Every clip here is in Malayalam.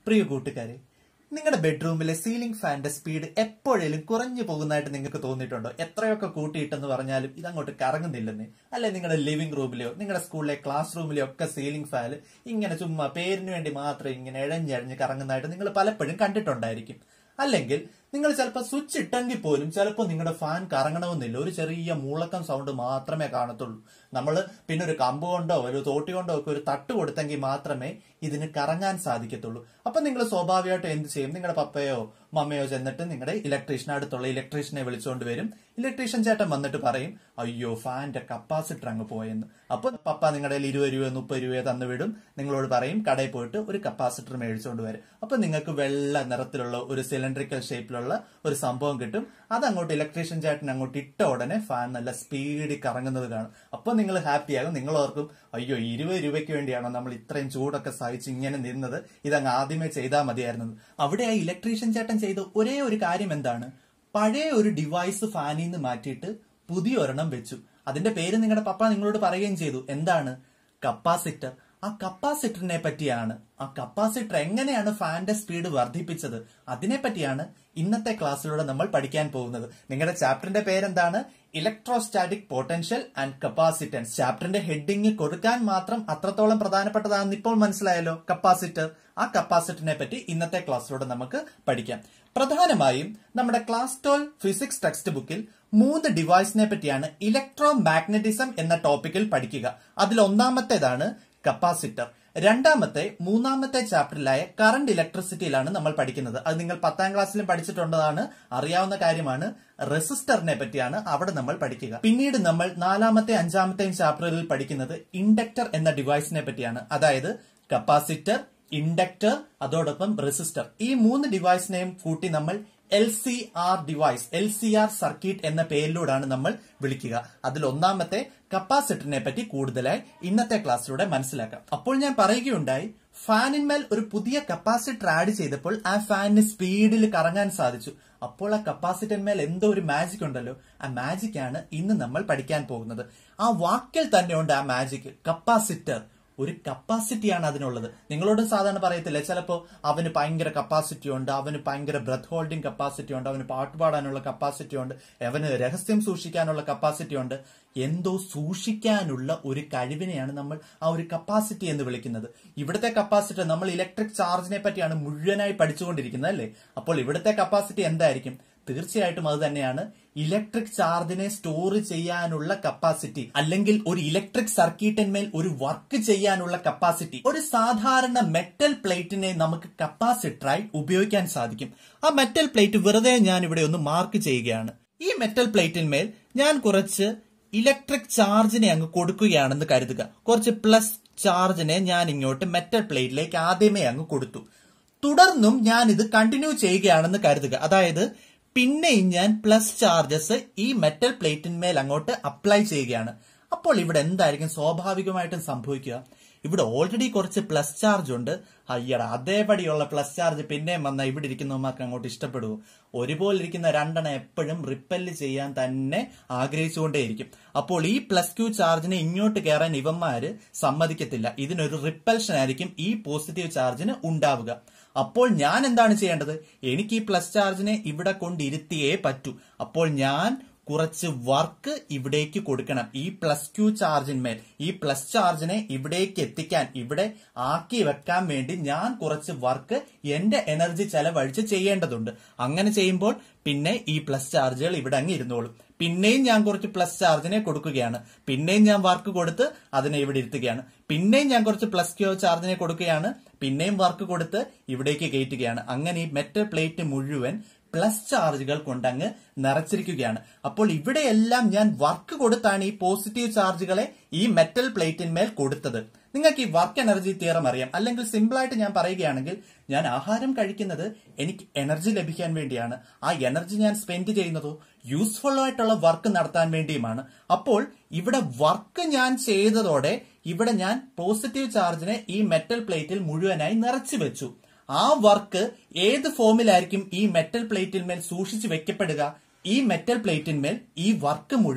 പ്രിയ കൂട്ടുകാരെ നിങ്ങളുടെ ബെഡ്റൂമിലെ സീലിംഗ് ഫാന്റെ സ്പീഡ് എപ്പോഴേലും കുറഞ്ഞു പോകുന്നതായിട്ട് നിങ്ങൾക്ക് തോന്നിയിട്ടുണ്ടോ എത്രയൊക്കെ കൂട്ടിയിട്ടെന്ന് പറഞ്ഞാലും ഇതങ്ങോട്ട് കറങ്ങുന്നില്ലെന്ന് അല്ലെ നിങ്ങളുടെ ലിവിംഗ് റൂമിലെയോ നിങ്ങളുടെ സ്കൂളിലെ ക്ലാസ് റൂമിലെയോ ഒക്കെ സീലിംഗ് ഫാൻ ഇങ്ങനെ ചുമ്മാ പേരിന് വേണ്ടി മാത്രം ഇങ്ങനെ ഇഴഞ്ഞഴഞ്ഞ് കറങ്ങുന്നതായിട്ട് നിങ്ങൾ പലപ്പോഴും കണ്ടിട്ടുണ്ടായിരിക്കും അല്ലെങ്കിൽ നിങ്ങൾ ചിലപ്പോൾ സ്വിച്ച് ഇട്ടെങ്കിൽ പോലും ചിലപ്പോൾ നിങ്ങളുടെ ഫാൻ കറങ്ങണമെന്നില്ല ഒരു ചെറിയ മൂളക്കം സൗണ്ട് മാത്രമേ കാണത്തുള്ളൂ നമ്മൾ പിന്നെ ഒരു കമ്പ് കൊണ്ടോ ഒരു തോട്ടി കൊണ്ടോ ഒക്കെ ഒരു തട്ട് കൊടുത്തെങ്കിൽ മാത്രമേ ഇതിന് കറങ്ങാൻ സാധിക്കത്തുള്ളൂ അപ്പൊ നിങ്ങൾ സ്വാഭാവികമായിട്ടും എന്ത് ചെയ്യും നിങ്ങളുടെ പപ്പയോ മമ്മയോ ചെന്നിട്ട് നിങ്ങളുടെ ഇലക്ട്രീഷ്യൻ അടുത്തുള്ള ഇലക്ട്രീഷ്യനെ വിളിച്ചുകൊണ്ട് വരും ഇലക്ട്രീഷ്യൻ ചേട്ടൻ വന്നിട്ട് പറയും അയ്യോ ഫാന്റെ കപ്പാസിറ്റർ അങ്ങ് പോയെന്ന് അപ്പൊ പപ്പ നിങ്ങളുടെ കയ്യിൽ ഇരുപത് രൂപയോ മുപ്പത് രൂപയോ തന്നു വിടും നിങ്ങളോട് പറയും കടയിൽ പോയിട്ട് ഒരു കപ്പാസിറ്റർ മേടിച്ചുകൊണ്ട് വരും അപ്പൊ നിങ്ങൾക്ക് വെള്ള നിറത്തിലുള്ള ഒരു സിലിണ്ടറിക്കൽ ഷേപ്പിലുള്ള ഒരു സംഭവം കിട്ടും അത് അങ്ങോട്ട് ഇലക്ട്രീഷ്യൻ ചേട്ടൻ അങ്ങോട്ട് ഇട്ട ഉടനെ ഫാൻ നല്ല സ്പീഡിൽ കറങ്ങുന്നത് കാണും അപ്പൊ നിങ്ങൾ ഹാപ്പിയാകും നിങ്ങൾ ഓർക്കും അയ്യോ ഇരുപത് രൂപയ്ക്ക് വേണ്ടിയാണോ നമ്മൾ ഇത്രയും ചൂടൊക്കെ സഹിച്ച് ഇങ്ങനെ നിന്നത് ഇതങ്ങ് ആദ്യമേ ചെയ്താൽ മതിയായിരുന്നത് അവിടെ ആ ഇലക്ട്രീഷ്യൻ ചേട്ടൻ ചെയ്ത ഒരേ ഒരു കാര്യം എന്താണ് പഴയ ഒരു ഡിവൈസ് ഫാനിൽ നിന്ന് മാറ്റിയിട്ട് പുതിയ ഒരെണ്ണം വെച്ചു അതിന്റെ പേര് നിങ്ങളുടെ പപ്പ നിങ്ങളോട് പറയുകയും ചെയ്തു എന്താണ് കപ്പാസിറ്റർ ആ കപ്പാസിറ്ററിനെ പറ്റിയാണ് ആ കപ്പാസിറ്റർ എങ്ങനെയാണ് ഫാന്റെ സ്പീഡ് വർദ്ധിപ്പിച്ചത് അതിനെ പറ്റിയാണ് ഇന്നത്തെ ക്ലാസ്സിലൂടെ നമ്മൾ പഠിക്കാൻ പോകുന്നത് നിങ്ങളുടെ ചാപ്റ്ററിന്റെ പേരെന്താണ് ഇലക്ട്രോസ്റ്റാറ്റിക് പൊട്ടൻഷ്യൽ ആൻഡ് കപ്പാസിറ്റൻസ് ചാപ്റ്ററിന്റെ ഹെഡിങ് കൊടുക്കാൻ മാത്രം അത്രത്തോളം പ്രധാനപ്പെട്ടതാണെന്ന് ഇപ്പോൾ മനസ്സിലായല്ലോ കപ്പാസിറ്റർ ആ കപ്പാസിറ്ററിനെ പറ്റി ഇന്നത്തെ ക്ലാസ്സിലൂടെ നമുക്ക് പഠിക്കാം പ്രധാനമായും നമ്മുടെ ക്ലാസ് ട്വൽവ് ഫിസിക്സ് ടെക്സ്റ്റ് ബുക്കിൽ മൂന്ന് ഡിവൈസിനെ പറ്റിയാണ് ഇലക്ട്രോ മാഗ്നറ്റിസം എന്ന ടോപ്പിക്കിൽ പഠിക്കുക അതിൽ ഒന്നാമത്തേതാണ് കപ്പാസിറ്റർ രണ്ടാമത്തെ മൂന്നാമത്തെ ചാപ്റ്ററിലായ കറണ്ട് ഇലക്ട്രിസിറ്റിയിലാണ് നമ്മൾ പഠിക്കുന്നത് അത് നിങ്ങൾ പത്താം ക്ലാസ്സിലും പഠിച്ചിട്ടുള്ളതാണ് അറിയാവുന്ന കാര്യമാണ് റെസിസ്റ്ററിനെ പറ്റിയാണ് അവിടെ നമ്മൾ പഠിക്കുക പിന്നീട് നമ്മൾ നാലാമത്തെ അഞ്ചാമത്തെയും ചാപ്റ്ററിൽ പഠിക്കുന്നത് ഇൻഡക്ടർ എന്ന ഡിവൈസിനെ പറ്റിയാണ് അതായത് കപ്പാസിറ്റർ ഇൻഡക്ടർ അതോടൊപ്പം റെസിസ്റ്റർ ഈ മൂന്ന് ഡിവൈസിനെയും കൂട്ടി നമ്മൾ L C R device L C R circuit എന്ന പേരിലൂടെയാണ് നമ്മൾ വിളിക്കുക അതിൽ ഒന്നാമത്തെ കപ്പാസിറ്ററിനെ പറ്റി കൂടുതലായി ഇന്നത്തെ ക്ലാസ്സിലൂടെ മനസ്സിലാക്കാം അപ്പോൾ ഞാൻ പറയുകയുണ്ടായി ഫാനിന്മേൽ ഒരു പുതിയ കപ്പാസിറ്റർ ആഡ് ചെയ്തപ്പോൾ ആ ഫാനിന് സ്പീഡിൽ കറങ്ങാൻ സാധിച്ചു അപ്പോൾ ആ കപ്പാസിറ്ററിന്മേൽ എന്തോ ഒരു മാജിക് ഉണ്ടല്ലോ ആ മാജിക് ആണ് ഇന്ന് നമ്മൾ പഠിക്കാൻ പോകുന്നത് ആ വാക്കിൽ തന്നെ ഉണ്ട് ആ മാജിക് കപ്പാസിറ്റർ ഒരു കപ്പാസിറ്റിയാണ് അതിനുള്ളത് നിങ്ങളോട് സാധാരണ പറയത്തില്ല ചിലപ്പോ അവന് ഭയങ്കര കപ്പാസിറ്റി ഉണ്ട് അവന് ഭയങ്കര ബ്രത്ത് ഹോൾഡിംഗ് കപ്പാസിറ്റി ഉണ്ട് അവന് പാട്ട് പാടാനുള്ള കപ്പാസിറ്റി ഉണ്ട് അവന് രഹസ്യം സൂക്ഷിക്കാനുള്ള കപ്പാസിറ്റി ഉണ്ട് എന്തോ സൂക്ഷിക്കാനുള്ള ഒരു കഴിവിനെയാണ് നമ്മൾ ആ ഒരു കപ്പാസിറ്റി എന്ന് വിളിക്കുന്നത് ഇവിടുത്തെ കപ്പാസിറ്റി നമ്മൾ ഇലക്ട്രിക് ചാർജിനെ പറ്റിയാണ് മുഴുവനായി പഠിച്ചുകൊണ്ടിരിക്കുന്നത് അല്ലേ അപ്പോൾ ഇവിടുത്തെ കപ്പാസിറ്റി എന്തായിരിക്കും തീർച്ചയായിട്ടും അത് തന്നെയാണ് ഇലക്ട്രിക് ചാർജിനെ സ്റ്റോർ ചെയ്യാനുള്ള കപ്പാസിറ്റി അല്ലെങ്കിൽ ഒരു ഇലക്ട്രിക് സർക്യൂട്ടിന്മേൽ ഒരു വർക്ക് ചെയ്യാനുള്ള കപ്പാസിറ്റി ഒരു സാധാരണ മെറ്റൽ പ്ലേറ്റിനെ നമുക്ക് കപ്പാസിറ്ററായി ഉപയോഗിക്കാൻ സാധിക്കും ആ മെറ്റൽ പ്ലേറ്റ് വെറുതെ ഞാൻ ഇവിടെ ഒന്ന് മാർക്ക് ചെയ്യുകയാണ് ഈ മെറ്റൽ പ്ലേറ്റിന്മേൽ ഞാൻ കുറച്ച് ഇലക്ട്രിക് ചാർജിനെ അങ്ങ് കൊടുക്കുകയാണെന്ന് കരുതുക കുറച്ച് പ്ലസ് ചാർജിനെ ഞാൻ ഇങ്ങോട്ട് മെറ്റൽ പ്ലേറ്റിലേക്ക് ആദ്യമേ അങ്ങ് കൊടുത്തു തുടർന്നും ഞാൻ ഇത് കണ്ടിന്യൂ ചെയ്യുകയാണെന്ന് കരുതുക അതായത് പിന്നെയും ഞാൻ പ്ലസ് ചാർജസ് ഈ മെറ്റൽ പ്ലേറ്റിന്മേൽ അങ്ങോട്ട് അപ്ലൈ ചെയ്യുകയാണ് അപ്പോൾ ഇവിടെ എന്തായിരിക്കും സ്വാഭാവികമായിട്ടും സംഭവിക്കുക ഇവിടെ ഓൾറെഡി കുറച്ച് പ്ലസ് ചാർജ് ഉണ്ട് അയ്യട അതേപടിയുള്ള പ്ലസ് ചാർജ് പിന്നെയും വന്നാൽ ഇവിടെ ഇരിക്കുന്നവർക്ക് അങ്ങോട്ട് ഇഷ്ടപ്പെടുവോ ഒരുപോലെ ഇരിക്കുന്ന രണ്ടെണ്ണം എപ്പോഴും റിപ്പല് ചെയ്യാൻ തന്നെ ആഗ്രഹിച്ചുകൊണ്ടേയിരിക്കും അപ്പോൾ ഈ പ്ലസ് ക്യൂ ചാർജിനെ ഇങ്ങോട്ട് കയറാൻ ഇവന്മാര് സമ്മതിക്കത്തില്ല ഇതിനൊരു റിപ്പൽഷൻ ആയിരിക്കും ഈ പോസിറ്റീവ് ചാർജിന് ഉണ്ടാവുക അപ്പോൾ ഞാൻ എന്താണ് ചെയ്യേണ്ടത് എനിക്ക് ഈ പ്ലസ് ചാർജിനെ ഇവിടെ കൊണ്ടിരുത്തിയേ പറ്റൂ അപ്പോൾ ഞാൻ കുറച്ച് വർക്ക് ഇവിടേക്ക് കൊടുക്കണം ഈ പ്ലസ് ക്യൂ ചാർജിന്മേൽ ഈ പ്ലസ് ചാർജിനെ ഇവിടേക്ക് എത്തിക്കാൻ ഇവിടെ ആക്കി വെക്കാൻ വേണ്ടി ഞാൻ കുറച്ച് വർക്ക് എന്റെ എനർജി ചെലവഴിച്ച് ചെയ്യേണ്ടതുണ്ട് അങ്ങനെ ചെയ്യുമ്പോൾ പിന്നെ ഈ പ്ലസ് ചാർജുകൾ ഇവിടെ അങ്ങ് ഇരുന്നോളും പിന്നെയും ഞാൻ കുറച്ച് പ്ലസ് ചാർജിനെ കൊടുക്കുകയാണ് പിന്നെയും ഞാൻ വർക്ക് കൊടുത്ത് അതിനെ ഇവിടെ ഇരുത്തുകയാണ് പിന്നെയും ഞാൻ കുറച്ച് പ്ലസ് ക്യൂ ചാർജിനെ കൊടുക്കുകയാണ് പിന്നെയും വർക്ക് കൊടുത്ത് ഇവിടേക്ക് കയറ്റുകയാണ് അങ്ങനെ ഈ മെറ്റൽ പ്ലേറ്റ് മുഴുവൻ പ്ലസ് ചാർജുകൾ കൊണ്ടങ്ങ് നിറച്ചിരിക്കുകയാണ് അപ്പോൾ ഇവിടെയെല്ലാം ഞാൻ വർക്ക് കൊടുത്താണ് ഈ പോസിറ്റീവ് ചാർജുകളെ ഈ മെറ്റൽ പ്ലേറ്റിന്മേൽ കൊടുത്തത് നിങ്ങൾക്ക് ഈ വർക്ക് എനർജി തിയറം അറിയാം അല്ലെങ്കിൽ സിമ്പിൾ ആയിട്ട് ഞാൻ പറയുകയാണെങ്കിൽ ഞാൻ ആഹാരം കഴിക്കുന്നത് എനിക്ക് എനർജി ലഭിക്കാൻ വേണ്ടിയാണ് ആ എനർജി ഞാൻ സ്പെൻഡ് ചെയ്യുന്നതോ യൂസ്ഫുൾ ആയിട്ടുള്ള വർക്ക് നടത്താൻ വേണ്ടിയുമാണ് അപ്പോൾ ഇവിടെ വർക്ക് ഞാൻ ചെയ്തതോടെ ഇവിടെ ഞാൻ പോസിറ്റീവ് ചാർജിനെ ഈ മെറ്റൽ പ്ലേറ്റിൽ മുഴുവനായി നിറച്ചു വെച്ചു ആ വർക്ക് ഏത് ഫോമിലായിരിക്കും ഈ മെറ്റൽ പ്ലേറ്റിന്മേൽ സൂക്ഷിച്ചു വെക്കപ്പെടുക ഈ മെറ്റൽ പ്ലേറ്റിന്മേൽ ഈ വർക്ക് മുഴുവൻ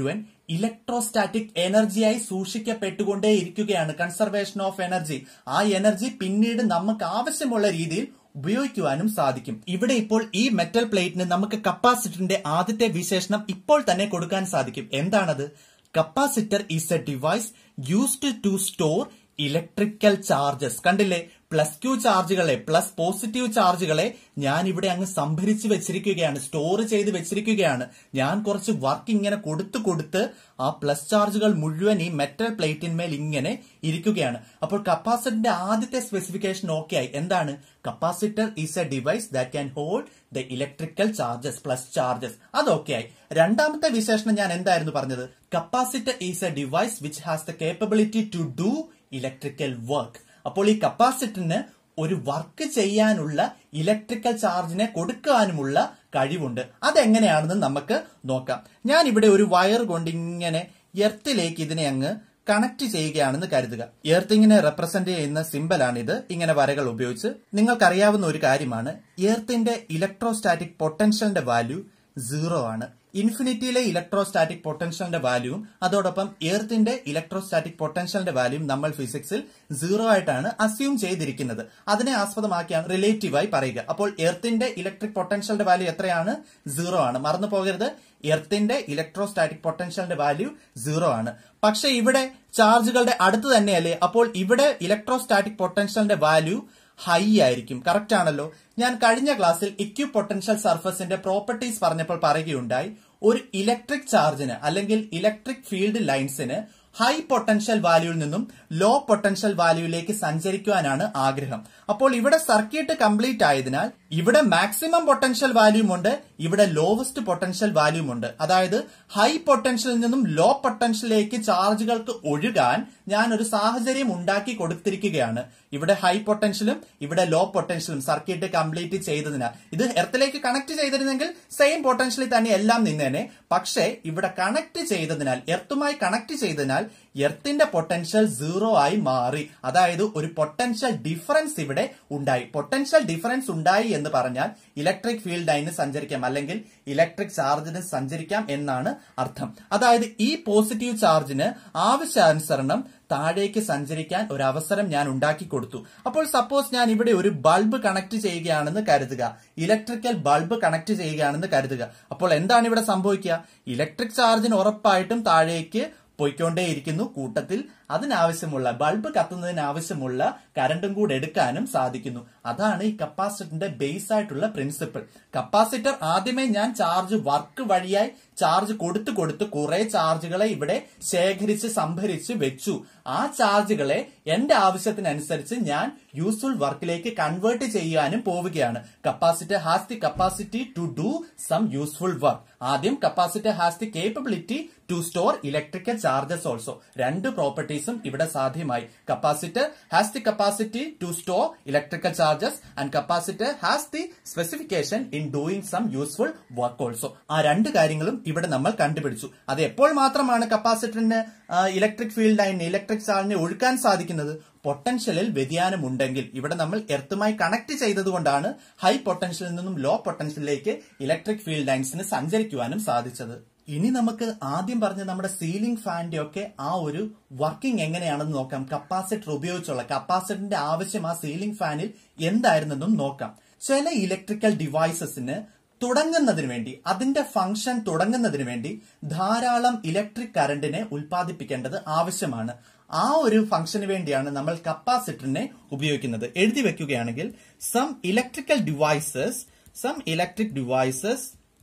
ഇലക്ട്രോസ്റ്റാറ്റിക് എനർജിയായി സൂക്ഷിക്കപ്പെട്ടുകൊണ്ടേ ഇരിക്കുകയാണ് കൺസർവേഷൻ ഓഫ് എനർജി ആ എനർജി പിന്നീട് നമുക്ക് ആവശ്യമുള്ള രീതിയിൽ ഉപയോഗിക്കുവാനും സാധിക്കും ഇവിടെ ഇപ്പോൾ ഈ മെറ്റൽ പ്ലേറ്റിന് നമുക്ക് കപ്പാസിറ്ററിന്റെ ആദ്യത്തെ വിശേഷണം ഇപ്പോൾ തന്നെ കൊടുക്കാൻ സാധിക്കും എന്താണത് capacitor is a device used to store electrical charges കണ്ടില്ലേ പ്ലസ് ക്യൂ ചാർജുകളെ പ്ലസ് പോസിറ്റീവ് ചാർജുകളെ ഞാൻ ഇവിടെ അങ്ങ് സംഭരിച്ച് വെച്ചിരിക്കുകയാണ് സ്റ്റോർ ചെയ്ത് വെച്ചിരിക്കുകയാണ് ഞാൻ കുറച്ച് വർക്ക് ഇങ്ങനെ കൊടുത്തു കൊടുത്ത് ആ പ്ലസ് ചാർജുകൾ മുഴുവൻ ഈ മെറ്റൽ പ്ലേറ്റിന്മേൽ ഇങ്ങനെ ഇരിക്കുകയാണ് അപ്പോൾ കപ്പാസിറ്ററിന്റെ ആദ്യത്തെ സ്പെസിഫിക്കേഷൻ ഓക്കെ ആയി എന്താണ് capacitor is a device that can hold the electrical charges plus charges അത് ഓക്കെ ആയി രണ്ടാമത്തെ വിശേഷണം ഞാൻ എന്തായിരുന്നു പറഞ്ഞത് capacitor is a device which has the capability to do electrical work അപ്പോൾ ഈ കപ്പാസിറ്ററിന് ഒരു വർക്ക് ചെയ്യാനുള്ള ഇലക്ട്രിക്കൽ ചാർജിനെ കൊടുക്കാനുമുള്ള കഴിവുണ്ട് അതെങ്ങനെയാണെന്ന് നമുക്ക് നോക്കാം ഞാൻ ഇവിടെ ഒരു വയർ കൊണ്ട് ഇങ്ങനെ എർത്തിലേക്ക് ഇതിനെ അങ്ങ് കണക്ട് ചെയ്യുകയാണെന്ന് കരുതുക എർത്തിങ്ങിനെ റെപ്രസെന്റ് ചെയ്യുന്ന സിമ്പലാണിത് ഇങ്ങനെ വരകൾ ഉപയോഗിച്ച് നിങ്ങൾക്കറിയാവുന്ന ഒരു കാര്യമാണ് എർത്തിന്റെ ഇലക്ട്രോസ്റ്റാറ്റിക് പൊട്ടൻഷ്യലിന്റെ വാല്യൂ സീറോ ആണ് ഇൻഫിനിറ്റിയിലെ ഇലക്ട്രോസ്റ്റാറ്റിക് പൊട്ടൻഷ്യലിന്റെ വാല്യൂവും അതോടൊപ്പം എർത്തിന്റെ ഇലക്ട്രോസ്റ്റാറ്റിക് പൊട്ടൻഷ്യലിന്റെ വാല്യൂവും നമ്മൾ ഫിസിക്സിൽ സീറോ ആയിട്ടാണ് അസ്യൂം ചെയ്തിരിക്കുന്നത് അതിനെ ആസ്പദമാക്കിയാണ് റിലേറ്റീവായി പറയുക അപ്പോൾ എർത്തിന്റെ ഇലക്ട്രിക് പൊട്ടൻഷ്യലിന്റെ വാല്യൂ എത്രയാണ് സീറോ ആണ് മറന്നു പോകരുത് എർത്തിന്റെ ഇലക്ട്രോസ്റ്റാറ്റിക് പൊട്ടൻഷ്യലിന്റെ വാല്യൂ സീറോ ആണ് പക്ഷെ ഇവിടെ ചാർജുകളുടെ അടുത്ത് തന്നെയല്ലേ അപ്പോൾ ഇവിടെ ഇലക്ട്രോസ്റ്റാറ്റിക് പൊട്ടൻഷ്യലിന്റെ വാല്യൂ ഹൈ ആയിരിക്കും കറക്റ്റ് ആണല്ലോ ഞാൻ കഴിഞ്ഞ ക്ലാസ്സിൽ ഇക്യു പൊട്ടൻഷ്യൽ സർഫസിന്റെ പ്രോപ്പർട്ടീസ് പറഞ്ഞപ്പോൾ പറയുകയുണ്ടായി ഒരു ഇലക്ട്രിക് ചാർജിന് അല്ലെങ്കിൽ ഇലക്ട്രിക് ഫീൽഡ് ലൈൻസിന് ഹൈ പൊട്ടൻഷ്യൽ വാല്യൂവിൽ നിന്നും ലോ പൊട്ടൻഷ്യൽ വാല്യൂവിലേക്ക് സഞ്ചരിക്കുവാനാണ് ആഗ്രഹം അപ്പോൾ ഇവിടെ സർക്യൂട്ട് കംപ്ലീറ്റ് ആയതിനാൽ ഇവിടെ മാക്സിമം പൊട്ടൻഷ്യൽ വാല്യൂം ഉണ്ട് ഇവിടെ ലോവസ്റ്റ് പൊട്ടൻഷ്യൽ വാല്യൂം ഉണ്ട് അതായത് ഹൈ പൊട്ടൻഷ്യലിൽ നിന്നും ലോ പൊട്ടൻഷ്യലിലേക്ക് ചാർജുകൾക്ക് ഒഴുകാൻ ഞാൻ ഒരു സാഹചര്യം ഉണ്ടാക്കി കൊടുത്തിരിക്കുകയാണ് ഇവിടെ ഹൈ പൊട്ടൻഷ്യലും ഇവിടെ ലോ പൊട്ടൻഷ്യലും സർക്യൂട്ട് കംപ്ലീറ്റ് ചെയ്തതിനാൽ ഇത് എർത്തിലേക്ക് കണക്ട് ചെയ്തിരുന്നെങ്കിൽ സെയിം പൊട്ടൻഷ്യലിൽ തന്നെ എല്ലാം നിന്നേനെ പക്ഷേ ഇവിടെ കണക്ട് ചെയ്തതിനാൽ എർത്തുമായി കണക്ട് ചെയ്തതിനാൽ എർത്തിന്റെ പൊട്ടൻഷ്യൽ സീറോ ആയി മാറി അതായത് ഒരു പൊട്ടൻഷ്യൽ ഡിഫറൻസ് ഇവിടെ ഉണ്ടായി പൊട്ടൻഷ്യൽ ഡിഫറൻസ് ഉണ്ടായി എന്ന് പറഞ്ഞാൽ ഇലക്ട്രിക് ഫീൽഡ് ലൈന് സഞ്ചരിക്കാം അല്ലെങ്കിൽ ഇലക്ട്രിക് ചാർജിന് സഞ്ചരിക്കാം എന്നാണ് അർത്ഥം അതായത് ഈ പോസിറ്റീവ് ചാർജിന് ആവശ്യാനുസരണം താഴേക്ക് സഞ്ചരിക്കാൻ ഒരു അവസരം ഞാൻ ഉണ്ടാക്കി കൊടുത്തു അപ്പോൾ സപ്പോസ് ഞാൻ ഇവിടെ ഒരു ബൾബ് കണക്ട് ചെയ്യുകയാണെന്ന് കരുതുക ഇലക്ട്രിക്കൽ ബൾബ് കണക്ട് ചെയ്യുകയാണെന്ന് കരുതുക അപ്പോൾ എന്താണ് ഇവിടെ സംഭവിക്കുക ഇലക്ട്രിക് ചാർജിന് ഉറപ്പായിട്ടും താഴേക്ക് പോയിക്കൊണ്ടേയിരിക്കുന്നു കൂട്ടത്തിൽ അതിനാവശ്യമുള്ള ബൾബ് കത്തുന്നതിന് ആവശ്യമുള്ള കറണ്ടും കൂടെ എടുക്കാനും സാധിക്കുന്നു അതാണ് ഈ കപ്പാസിറ്ററിന്റെ ബേസ് ആയിട്ടുള്ള പ്രിൻസിപ്പിൾ കപ്പാസിറ്റർ ആദ്യമേ ഞാൻ ചാർജ് വർക്ക് വഴിയായി ചാർജ് കൊടുത്തു കൊടുത്ത് കുറെ ചാർജുകളെ ഇവിടെ ശേഖരിച്ച് സംഭരിച്ച് വെച്ചു ആ ചാർജുകളെ എന്റെ ആവശ്യത്തിനനുസരിച്ച് ഞാൻ യൂസ്ഫുൾ വർക്കിലേക്ക് കൺവേർട്ട് ചെയ്യാനും പോവുകയാണ് capacitor has the capacity to do some useful work ആദ്യം capacitor has the capability to store electrical charges also രണ്ട് പ്രോപ്പർട്ടീസും ഇവിടെ സാധ്യമായി capacitor has the capacity to store electrical charges and capacitor has the specification in doing some useful work also ആ രണ്ട് കാര്യങ്ങളും ഇവിടെ നമ്മൾ കണ്ടുപിടിച്ചു അത് എപ്പോൾ മാത്രമാണ് കപ്പാസിറ്ററിന് ഇലക്ട്രിക് ഫീൽഡ് ലൈനിന് ഇലക്ട്രിക് ചാർജിനെ ഒഴുക്കാൻ സാധിക്കുന്നത് പൊട്ടൻഷ്യലിൽ വ്യതിയാനം ഉണ്ടെങ്കിൽ ഇവിടെ നമ്മൾ എർത്തുമായി കണക്ട് ചെയ്തതുകൊണ്ടാണ് ഹൈ പൊട്ടൻഷ്യലിൽ നിന്നും ലോ പൊട്ടൻഷ്യലിലേക്ക് ഇലക്ട്രിക് ഫീൽഡ് ലൈൻസിന് സഞ്ചരിക്കുവാനും സാധിച്ചത് ഇനി നമുക്ക് ആദ്യം പറഞ്ഞ നമ്മുടെ സീലിംഗ് ഫാനിന്റെ ഒക്കെ ആ ഒരു വർക്കിംഗ് എങ്ങനെയാണെന്ന് നോക്കാം കപ്പാസിറ്റർ ഉപയോഗിച്ചുള്ള കപ്പാസിറ്ററിന്റെ ആവശ്യം ആ സീലിംഗ് ഫാനിൽ എന്തായിരുന്നെന്നും നോക്കാം ചില ഇലക്ട്രിക്കൽ ഡിവൈസസിന് തുടങ്ങുന്നതിന് വേണ്ടി അതിന്റെ ഫംഗ്ഷൻ തുടങ്ങുന്നതിന് വേണ്ടി ധാരാളം ഇലക്ട്രിക് കറണ്ടിനെ ഉൽപ്പാദിപ്പിക്കേണ്ടത് ആവശ്യമാണ് ആ ഒരു ഫംഗ്ഷന് വേണ്ടിയാണ് നമ്മൾ കപ്പാസിറ്ററിനെ ഉപയോഗിക്കുന്നത് എഴുതി വെക്കുകയാണെങ്കിൽ some electrical devices some electric devices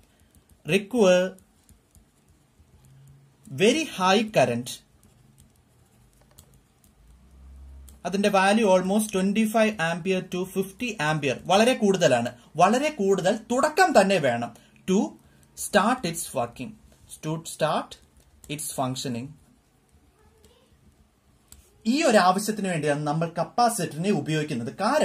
require very high current അതിന്റെ value almost twenty five ampere to fifty ampere വളരെ കൂടുതലാണ് വളരെ കൂടുതൽ തുടക്കം തന്നെ വേണം to start its working to start its functioning ഈ ഒരു ആവശ്യത്തിന് വേണ്ടിയാണ് നമ്മൾ കപ്പാസിറ്ററിനെ ഉപയോഗിക്കുന്നത് കാരണം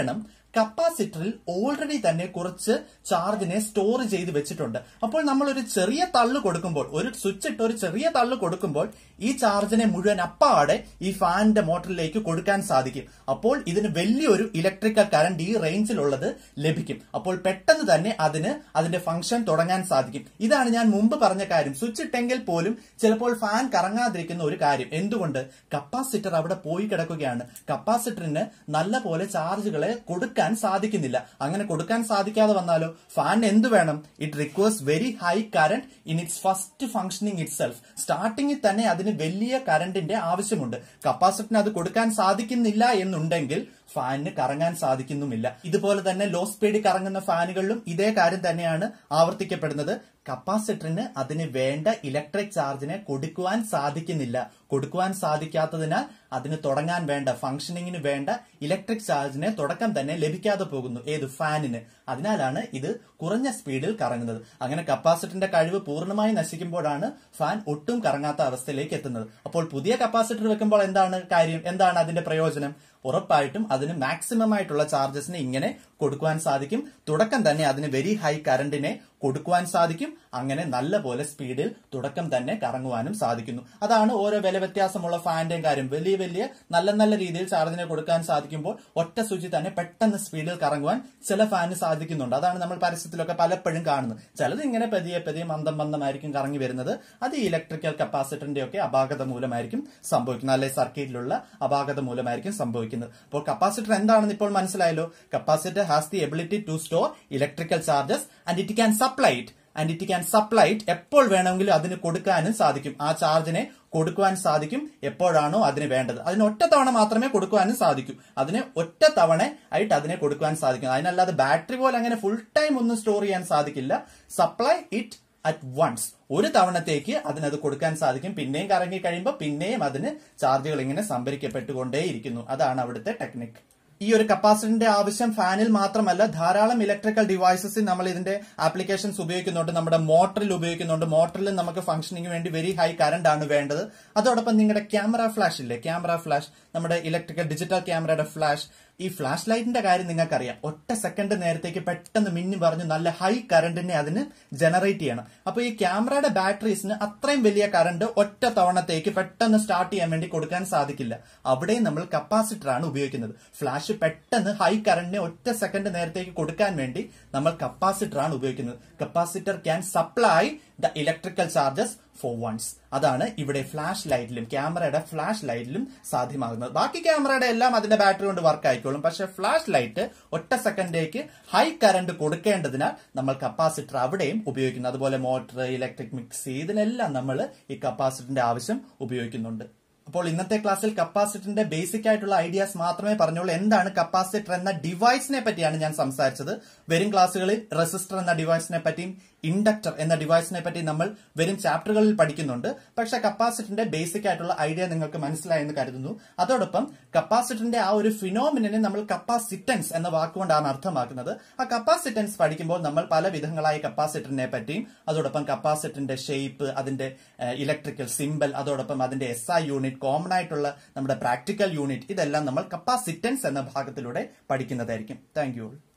കപ്പാസിറ്ററിൽ ഓൾറെഡി തന്നെ കുറച്ച് ചാർജിനെ സ്റ്റോർ ചെയ്ത് വെച്ചിട്ടുണ്ട് അപ്പോൾ നമ്മൾ ഒരു ചെറിയ തള്ളു കൊടുക്കുമ്പോൾ ഒരു സ്വിച്ച് ഇട്ട് ഒരു ചെറിയ തള്ളു കൊടുക്കുമ്പോൾ ഈ ചാർജിനെ മുഴുവൻ അപ്പാടെ ഈ ഫാനിന്റെ മോട്ടറിലേക്ക് കൊടുക്കാൻ സാധിക്കും അപ്പോൾ ഇതിന് വലിയൊരു ഇലക്ട്രിക്കൽ കറണ്ട് ഈ റേഞ്ചിലുള്ളത് ലഭിക്കും അപ്പോൾ പെട്ടെന്ന് തന്നെ അതിന് അതിന്റെ ഫംഗ്ഷൻ തുടങ്ങാൻ സാധിക്കും ഇതാണ് ഞാൻ മുമ്പ് പറഞ്ഞ കാര്യം സ്വിച്ച് ഇട്ടെങ്കിൽ പോലും ചിലപ്പോൾ ഫാൻ കറങ്ങാതിരിക്കുന്ന ഒരു കാര്യം എന്തുകൊണ്ട് കപ്പാസിറ്റർ അവിടെ പോയി കിടക്കുകയാണ് കപ്പാസിറ്ററിന് നല്ല പോലെ ചാർജുകളെ കൊടുക്കാൻ സാധിക്കുന്നില്ല അങ്ങനെ കൊടുക്കാൻ സാധിക്കാതെ വന്നാലോ ഫാൻ എന്ത് വേണം it requires very high current in its first functioning itself സ്റ്റാർട്ടിങ്ങിൽ തന്നെ അതിന് വലിയ കറണ്ടിന്റെ ആവശ്യമുണ്ട് കപ്പാസിറ്ററിന് അത് കൊടുക്കാൻ സാധിക്കുന്നില്ല എന്നുണ്ടെങ്കിൽ ഫാനിന് കറങ്ങാൻ സാധിക്കുന്നുമില്ല ഇതുപോലെ തന്നെ ലോ സ്പീഡിൽ കറങ്ങുന്ന ഫാനുകളിലും ഇതേ കാര്യം തന്നെയാണ് ആവർത്തിക്കപ്പെടുന്നത് കപ്പാസിറ്ററിന് അതിന് വേണ്ട ഇലക്ട്രിക് ചാർജിനെ കൊടുക്കുവാൻ സാധിക്കുന്നില്ല കൊടുക്കുവാൻ സാധിക്കാത്തതിനാൽ അതിന് തുടങ്ങാൻ വേണ്ട ഫംഗ്ഷനിങ്ങിന് വേണ്ട ഇലക്ട്രിക് ചാർജിനെ തുടക്കം തന്നെ ലഭിക്കാതെ പോകുന്നു ഏത് ഫാനിന് അതിനാലാണ് ഇത് കുറഞ്ഞ സ്പീഡിൽ കറങ്ങുന്നത് അങ്ങനെ കപ്പാസിറ്ററിന്റെ കഴിവ് പൂർണ്ണമായി നശിക്കുമ്പോഴാണ് ഫാൻ ഒട്ടും കറങ്ങാത്ത അവസ്ഥയിലേക്ക് എത്തുന്നത് അപ്പോൾ പുതിയ കപ്പാസിറ്റർ വെക്കുമ്പോൾ എന്താണ് കാര്യം എന്താണ് അതിന്റെ പ്രയോജനം ഉറപ്പായിട്ടും അതിന് മാക്സിമം ആയിട്ടുള്ള ചാർജസിനെ ഇങ്ങനെ കൊടുക്കുവാൻ സാധിക്കും തുടക്കം തന്നെ അതിന് വെരി ഹൈ കറണ്ടിനെ കൊടുക്കുവാൻ സാധിക്കും അങ്ങനെ നല്ല പോലെ സ്പീഡിൽ തുടക്കം തന്നെ കറങ്ങുവാനും സാധിക്കുന്നു അതാണ് ഓരോ വില വ്യത്യാസമുള്ള ഫാന്റെയും കാര്യം വലിയ വലിയ നല്ല നല്ല രീതിയിൽ ചാർജിനെ കൊടുക്കാൻ സാധിക്കുമ്പോൾ ഒറ്റ സ്വിച്ചിൽ തന്നെ പെട്ടെന്ന് സ്പീഡിൽ കറങ്ങുവാൻ ചില ഫാന് സാധിക്കുന്നുണ്ട് അതാണ് നമ്മൾ പരസ്യത്തിലൊക്കെ പലപ്പോഴും കാണുന്നത് ചിലത് ഇങ്ങനെ പതിയെ പതിയെ മന്ദം മന്ദമായിരിക്കും കറങ്ങി വരുന്നത് അത് ഈ ഇലക്ട്രിക്കൽ കപ്പാസിറ്ററിന്റെ ഒക്കെ അപാകത മൂലമായിരിക്കും സംഭവിക്കുന്നത് അല്ലെ സർക്യൂട്ടിലുള്ള അപാകത മൂലമായിരിക്കും സംഭവിക്കുന്നത് അപ്പോൾ കപ്പാസിറ്റർ എന്താണെന്ന് ഇപ്പോൾ മനസ്സിലായല്ലോ capacitor has the ability to store electrical charges and it can supply it and it can supply it എപ്പോൾ വേണമെങ്കിലും അതിന് കൊടുക്കാനും സാധിക്കും ആ ചാർജിനെ കൊടുക്കുവാൻ സാധിക്കും എപ്പോഴാണോ അതിന് വേണ്ടത് അതിന് ഒറ്റ തവണ മാത്രമേ കൊടുക്കുവാനും സാധിക്കൂ അതിന് ഒറ്റ തവണ ആയിട്ട് അതിനെ കൊടുക്കുവാൻ സാധിക്കും അതിനല്ലാതെ ബാറ്ററി പോലെ അങ്ങനെ ഫുൾ ടൈം ഒന്നും സ്റ്റോർ ചെയ്യാൻ സാധിക്കില്ല സപ്ലൈ ഇറ്റ് അറ്റ് വൺസ് ഒരു തവണത്തേക്ക് അതിനത് കൊടുക്കാൻ സാധിക്കും പിന്നെയും കറങ്ങി കഴിയുമ്പോൾ പിന്നെയും അതിന് ചാർജുകൾ ഇങ്ങനെ സംഭരിക്കപ്പെട്ടുകൊണ്ടേയിരിക്കുന്നു അതാണ് അവിടുത്തെ ടെക്നിക് ഈ ഒരു കപ്പാസിറ്ററിന്റെ ആവശ്യം ഫാനിൽ മാത്രമല്ല ധാരാളം ഇലക്ട്രിക്കൽ ഡിവൈസസിൽ നമ്മൾ ഇതിന്റെ ആപ്ലിക്കേഷൻസ് ഉപയോഗിക്കുന്നുണ്ട് നമ്മുടെ മോട്ടറിൽ ഉപയോഗിക്കുന്നുണ്ട് മോട്ടറിൽ നമുക്ക് ഫംഗ്ഷനിങ് വേണ്ടി വെരി ഹൈ കറണ്ട് ആണ് വേണ്ടത് അതോടൊപ്പം നിങ്ങളുടെ ക്യാമറ ഫ്ലാഷ് ഇല്ലേ ക്യാമറ ഫ്ലാഷ് നമ്മുടെ ഇലക്ട്രിക്കൽ ഡിജിറ്റൽ ക്യാമറയുടെ ഫ്ലാഷ് ഈ ഫ്ലാഷ് ലൈറ്റിന്റെ കാര്യം നിങ്ങൾക്കറിയാം ഒറ്റ സെക്കൻഡ് നേരത്തേക്ക് പെട്ടെന്ന് മിന്നി പറഞ്ഞ് നല്ല ഹൈ കറണ്ടിനെ അതിന് ജനറേറ്റ് ചെയ്യണം അപ്പൊ ഈ ക്യാമറയുടെ ബാറ്ററീസിന് അത്രയും വലിയ കറണ്ട് ഒറ്റ തവണത്തേക്ക് പെട്ടെന്ന് സ്റ്റാർട്ട് ചെയ്യാൻ വേണ്ടി കൊടുക്കാൻ സാധിക്കില്ല അവിടെയും നമ്മൾ കപ്പാസിറ്റർ ആണ് ഉപയോഗിക്കുന്നത് ഫ്ലാഷ് പെട്ടെന്ന് ഹൈ കറണ്ടിനെ ഒറ്റ സെക്കൻഡ് നേരത്തേക്ക് കൊടുക്കാൻ വേണ്ടി നമ്മൾ കപ്പാസിറ്റർ ആണ് ഉപയോഗിക്കുന്നത് capacitor can supply the electrical charges for once അതാണ് ഇവിടെ ഫ്ലാഷ് ലൈറ്റിലും ക്യാമറയുടെ ഫ്ലാഷ് ലൈറ്റിലും സാധ്യമാകുന്നത് ബാക്കി ക്യാമറയുടെ എല്ലാം അതിന്റെ ബാറ്ററി കൊണ്ട് വർക്ക് ആയിക്കോളും പക്ഷെ ഫ്ലാഷ് ലൈറ്റ് ഒറ്റ സെക്കൻഡേക്ക് ഹൈ കറണ്ട് കൊടുക്കേണ്ടതിനാൽ നമ്മൾ കപ്പാസിറ്റർ അവിടെയും ഉപയോഗിക്കുന്നു അതുപോലെ മോട്ടർ ഇലക്ട്രിക് മിക്സി ഇതിനെല്ലാം നമ്മൾ ഈ കപ്പാസിറ്ററിന്റെ ആവശ്യം ഉപയോഗിക്കുന്നുണ്ട് അപ്പോൾ ഇന്നത്തെ ക്ലാസ്സിൽ കപ്പാസിറ്ററിന്റെ ബേസിക് ആയിട്ടുള്ള ഐഡിയാസ് മാത്രമേ പറഞ്ഞുള്ളൂ എന്താണ് കപ്പാസിറ്റർ എന്ന ഡിവൈസിനെ പറ്റിയാണ് ഞാൻ സംസാരിച്ചത് വരും ക്ലാസ്സുകളിൽ റെസിസ്റ്റർ എന്ന ഡിവൈസിനെ പറ്റിയും ഇൻഡക്ടർ എന്ന ഡിവൈസിനെ പറ്റി നമ്മൾ വരും ചാപ്റ്ററുകളിൽ പഠിക്കുന്നുണ്ട് പക്ഷെ കപ്പാസിറ്ററിന്റെ ബേസിക് ആയിട്ടുള്ള ഐഡിയ നിങ്ങൾക്ക് മനസ്സിലായെന്ന് കരുതുന്നു അതോടൊപ്പം കപ്പാസിറ്ററിന്റെ ആ ഒരു ഫിനോമിനെ നമ്മൾ കപ്പാസിറ്റൻസ് എന്ന വാക്കുകൊണ്ടാണ് അർത്ഥമാക്കുന്നത് ആ കപ്പാസിറ്റൻസ് പഠിക്കുമ്പോൾ നമ്മൾ പല വിധങ്ങളായ കപ്പാസിറ്ററിനെ പറ്റിയും അതോടൊപ്പം കപ്പാസിറ്ററിന്റെ ഷേപ്പ് അതിന്റെ ഇലക്ട്രിക്കൽ സിമ്പൽ അതോടൊപ്പം അതിന്റെ എസ് ഐ യൂണിറ്റ് കോമൺ ആയിട്ടുള്ള നമ്മുടെ പ്രാക്ടിക്കൽ യൂണിറ്റ് ഇതെല്ലാം നമ്മൾ കപ്പാസിറ്റൻസ് എന്ന ഭാഗത്തിലൂടെ പഠിക്കുന്നതായിരിക്കും താങ്ക് യു